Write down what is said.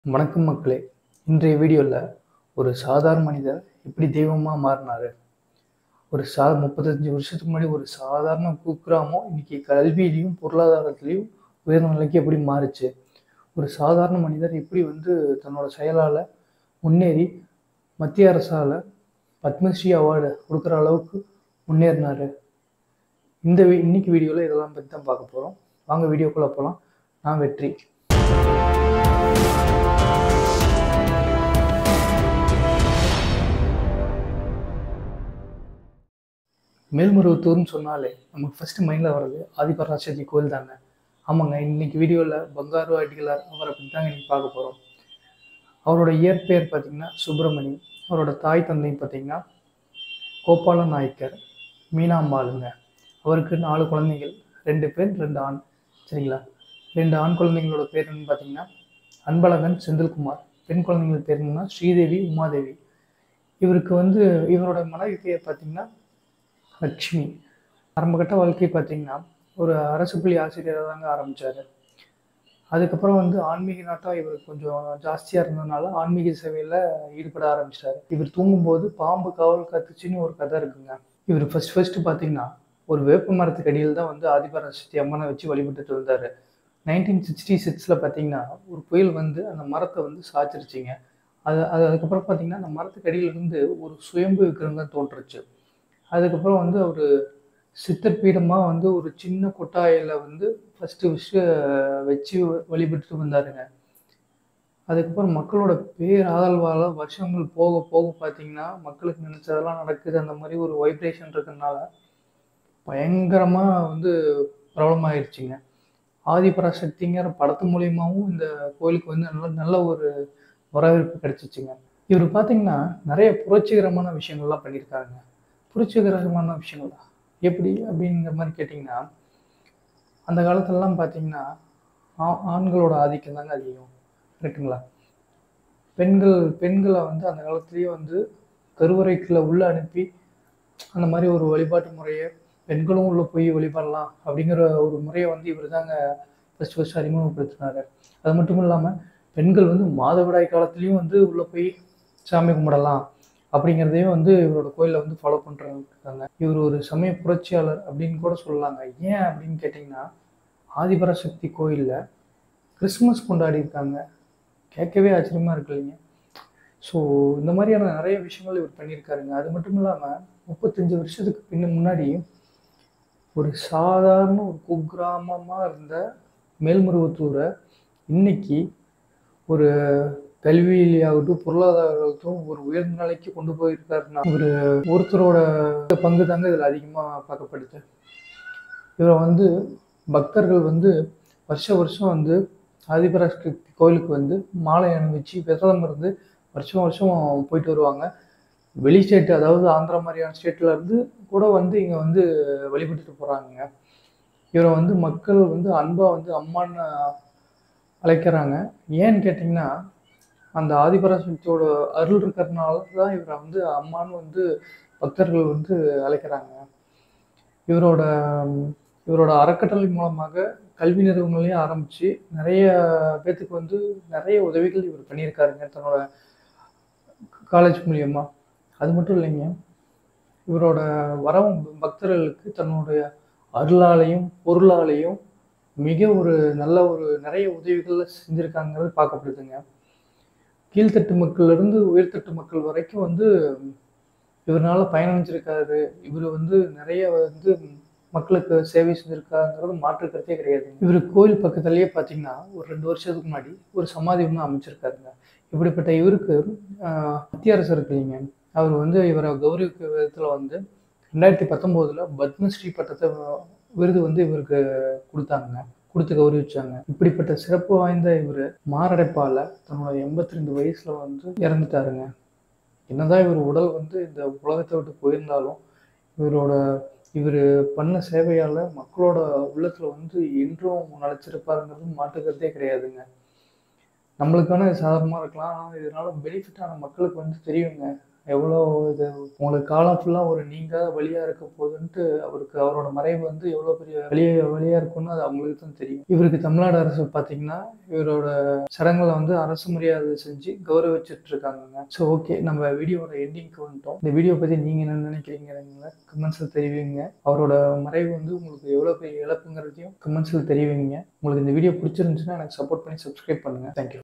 வணக்கம் மக்களே இன்றைய வீடியோவில் ஒரு சாதாரண மனிதர் எப்படி தெய்வமாக மாறினார் ஒரு சா முப்பத்தஞ்சு வருஷத்துக்கு முன்னாடி ஒரு சாதாரண குக்கிராமம் இன்னைக்கு கல்வியிலையும் பொருளாதாரத்துலேயும் உயர்ந்த நிலைக்கு எப்படி மாறுச்சு ஒரு சாதாரண மனிதர் எப்படி வந்து தன்னோட செயலால் முன்னேறி மத்திய அரசால் பத்மஸ்ரீ அவார்டு கொடுக்குற அளவுக்கு முன்னேறினார் இந்த வீ இன்னைக்கு வீடியோவில் இதெல்லாம் பற்றி தான் பார்க்க போகிறோம் வாங்க வீடியோக்குள்ளே போகலாம் நான் வெற்றி மேல்மருவத்தூர்னு சொன்னாலே நமக்கு ஃபஸ்ட்டு மைண்டில் வர்றது ஆதிபராசக்தி கோயில் தாங்க ஆமாங்க இன்னைக்கு வீடியோவில் பங்காரு அடிகளார் அவரை பற்றி தாங்க இன்னைக்கு பார்க்க போகிறோம் அவரோட இயற்பெயர் பார்த்தீங்கன்னா சுப்பிரமணி அவரோட தாய் தந்தை பார்த்தீங்கன்னா கோபால நாயக்கர் மீனாம்பாளுங்க அவருக்கு நாலு குழந்தைகள் ரெண்டு பெண் ரெண்டு ஆண் சரிங்களா ரெண்டு ஆண் குழந்தைங்களோட பேர் என்னன்னு பார்த்தீங்கன்னா அன்பழகன் செந்தில்குமார் பெண் குழந்தைங்களோட பேர் என்னன்னா ஸ்ரீதேவி உமாதேவி இவருக்கு வந்து இவரோட மனைவி பேர் பார்த்தீங்கன்னா லக்ஷ்மி ஆரம்பகட்ட வாழ்க்கை பார்த்தீங்கன்னா ஒரு அரசு பள்ளி ஆசிரியராக தாங்க ஆரம்பித்தார் அதுக்கப்புறம் வந்து ஆன்மீக நாட்டம் இவருக்கு கொஞ்சம் ஜாஸ்தியாக இருந்ததுனால ஆன்மீக சேவையில் ஈடுபட ஆரம்பிச்சிட்டாரு இவர் தூங்கும்போது பாம்பு காவல் கத்துச்சுன்னு ஒரு கதை இருக்குங்க இவர் ஃபர்ஸ்ட் ஃபர்ஸ்ட் பார்த்தீங்கன்னா ஒரு வேப்ப மரத்துக்கு அடியில் தான் வந்து ஆதிபராசக்தி அம்மனை வச்சு வழிபட்டுட்டு வந்தார் நைன்டீன் சிக்ஸ்டி சிக்ஸில் பார்த்தீங்கன்னா ஒரு புயல் வந்து அந்த மரத்தை வந்து சாய்ச்சிருச்சிங்க அது அது அதுக்கப்புறம் பார்த்தீங்கன்னா அந்த மரத்துக்கு அடியிலிருந்து ஒரு சுயம்பு விக்கிரகம் தோன்றுச்சு அதுக்கப்புறம் வந்து அவர் சித்தர் பீடமாக வந்து ஒரு சின்ன கொட்டாயில் வந்து ஃபஸ்ட்டு ஃபஸ்ட்டு வச்சு வழிபட்டு வந்தாருங்க அதுக்கப்புறம் மக்களோட பேராதல்வால் வருஷங்கள் போக போக பார்த்தீங்கன்னா மக்களுக்கு நினச்சதெல்லாம் நடக்குது அந்த மாதிரி ஒரு வைப்ரேஷன் இருக்கிறதுனால பயங்கரமாக வந்து ப்ராப்ளம் ஆயிடுச்சுங்க ஆதிபராசக்திங்கிற படத்து மூலியமாகவும் இந்த கோயிலுக்கு வந்து நல்ல நல்ல ஒரு வரவேற்பு கிடைச்சிச்சுங்க இவர் பார்த்தீங்கன்னா நிறைய புரட்சிகரமான விஷயங்கள்லாம் பண்ணியிருக்காருங்க புரட்சிகரமான விஷயங்களா எப்படி அப்படிங்கிற மாதிரி கேட்டிங்கன்னா அந்த காலத்துலலாம் பார்த்தீங்கன்னா ஆ- ஆண்களோட ஆதிக்கம் தாங்க அதிகம் கரெக்டுங்களா பெண்கள் பெண்களை வந்து அந்த காலத்துலேயே வந்து கருவறைக்குள்ள உள்ளே அனுப்பி அந்த மாதிரி ஒரு வழிபாட்டு முறையை பெண்களும் உள்ளே போய் வழிபடலாம் அப்படிங்கிற ஒரு முறையை வந்து இவர் தாங்க ஃபஸ்ட் ஃபஸ்ட் அறிமுகப்படுத்தினார் அது மட்டும் இல்லாமல் பெண்கள் வந்து மாதவிடாய் காலத்துலேயும் வந்து உள்ளே போய் சாமி கும்பிடலாம் அப்படிங்கிறதையும் வந்து இவரோட கோயிலில் வந்து ஃபாலோ பண்ணுறாங்க இவர் ஒரு சமய புரட்சியாளர் அப்படின்னு கூட சொல்லலாங்க ஏன் அப்படின்னு கேட்டிங்கன்னா ஆதிபராசக்தி கோயிலில் கிறிஸ்மஸ் கொண்டாடி இருக்காங்க கேட்கவே ஆச்சரியமாக இருக்கு இல்லைங்க ஸோ இந்த மாதிரியான நிறைய விஷயங்கள் இவர் பண்ணியிருக்காருங்க அது மட்டும் இல்லாமல் முப்பத்தஞ்சு வருஷத்துக்கு பின்ன முன்னாடி ஒரு சாதாரண ஒரு குக்கிராமமாக இருந்த மேல்மருவத்தூரை இன்னைக்கு ஒரு கல்வியிலேயாகட்டும் பொருளாதாரத்தும் ஒரு உயர்ந்த நிலைக்கு கொண்டு போயிருக்காருன்னா ஒரு ஒருத்தரோட பங்கு தாங்க இதில் அதிகமாக பார்க்கப்படுது இவரை வந்து பக்தர்கள் வந்து வருஷ வருஷம் வந்து ஆதிபராசக்தி கோயிலுக்கு வந்து மாலை அணிவிச்சு விரதம் இருந்து வருஷம் வருஷம் போயிட்டு வருவாங்க வெளி ஸ்டேட் அதாவது ஆந்திரா மாதிரியான ஸ்டேட்ல இருந்து கூட வந்து இங்கே வந்து வழிபட்டுட்டு போகிறாங்க இவரை வந்து மக்கள் வந்து அன்பாக வந்து அம்மான்னு அழைக்கிறாங்க ஏன்னு கேட்டிங்கன்னா அந்த ஆதிபராசக்தியோட அருள் இருக்கிறதுனால தான் இவரை வந்து அம்மான்னு வந்து பக்தர்கள் வந்து அழைக்கிறாங்க இவரோட இவரோட அறக்கட்டளை மூலமாக கல்வி நிறுவனங்களையும் ஆரம்பித்து நிறைய பேத்துக்கு வந்து நிறைய உதவிகள் இவர் பண்ணியிருக்காருங்க தன்னோட காலேஜ் மூலியமாக அது மட்டும் இல்லைங்க இவரோட வரவும் பக்தர்களுக்கு தன்னுடைய அருளாலையும் பொருளாலையும் மிக ஒரு நல்ல ஒரு நிறைய உதவிகளை செஞ்சுருக்காங்கிறது பார்க்கப்படுதுங்க கீழ்த்தட்டு மக்கள்லேருந்து உயர்தட்டு மக்கள் வரைக்கும் வந்து இவரால் பயனடைஞ்சிருக்காரு இவர் வந்து நிறைய வந்து மக்களுக்கு சேவை செஞ்சுருக்காங்கிறது மாற்று கருத்தே கிடையாது இவர் கோயில் பக்கத்துலேயே பார்த்தீங்கன்னா ஒரு ரெண்டு வருஷத்துக்கு முன்னாடி ஒரு சமாதி ஒன்று அமைச்சிருக்காருங்க இப்படிப்பட்ட இவருக்கு ஆஹ், மத்திய அரசு இருக்கு இல்லைங்க அவர் வந்து இவரை கௌரவிக்க விதத்தில் வந்து ரெண்டாயிரத்தி பத்தொம்போதில் பத்மஸ்ரீ பட்டத்தை விருது வந்து இவருக்கு கொடுத்தாங்க கொடுத்து கௌரவிச்சாங்க இப்படிப்பட்ட சிறப்பு வாய்ந்த இவர் மாரடைப்பால் தன்னோட எண்பத்தி ரெண்டு வயசில் வந்து இறந்துட்டாருங்க என்னதான் இவர் உடல் வந்து இந்த உலகத்தை விட்டு போயிருந்தாலும் இவரோட இவர் பண்ண சேவையால் மக்களோட உள்ளத்தில் வந்து என்றும் நிலச்சிருப்பாருங்கிறது மாட்டுக்கிறதே கிடையாதுங்க நம்மளுக்கான இது சாதாரணமாக இருக்கலாம் ஆனால் இதனால பெனிஃபிட்டான மக்களுக்கு வந்து தெரியுங்க எவ்வளோ இது உங்களுக்கு காலம் ஃபுல்லாக ஒரு நீங்காத வழியாக இருக்க போகுதுன்ட்டு அவருக்கு அவரோட மறைவு வந்து எவ்வளோ பெரிய வழிய வழியாக இருக்கும்னு அது அவங்களுக்கு தான் தெரியும் இவருக்கு தமிழ்நாடு அரசு பார்த்தீங்கன்னா இவரோட சடங்குகளை வந்து அரசு மரியாதை செஞ்சு கௌரவிச்சுட்டு இருக்காங்க ஸோ ஓகே நம்ம வீடியோவோட எண்டிங்க்கு வந்துட்டோம் இந்த வீடியோ பற்றி நீங்கள் என்ன நினைக்கிறீங்கிறீங்களா கமெண்ட்ஸில் தெரிவிங்க அவரோட மறைவு வந்து உங்களுக்கு எவ்வளோ பெரிய இழப்புங்கிறதையும் கமெண்ட்ஸில் தெரிவிங்க உங்களுக்கு இந்த வீடியோ பிடிச்சிருந்துச்சுன்னா எனக்கு சப்போர்ட் பண்ணி சப்ஸ்கிரைப் பண்ணுங்கள் தேங்க்யூ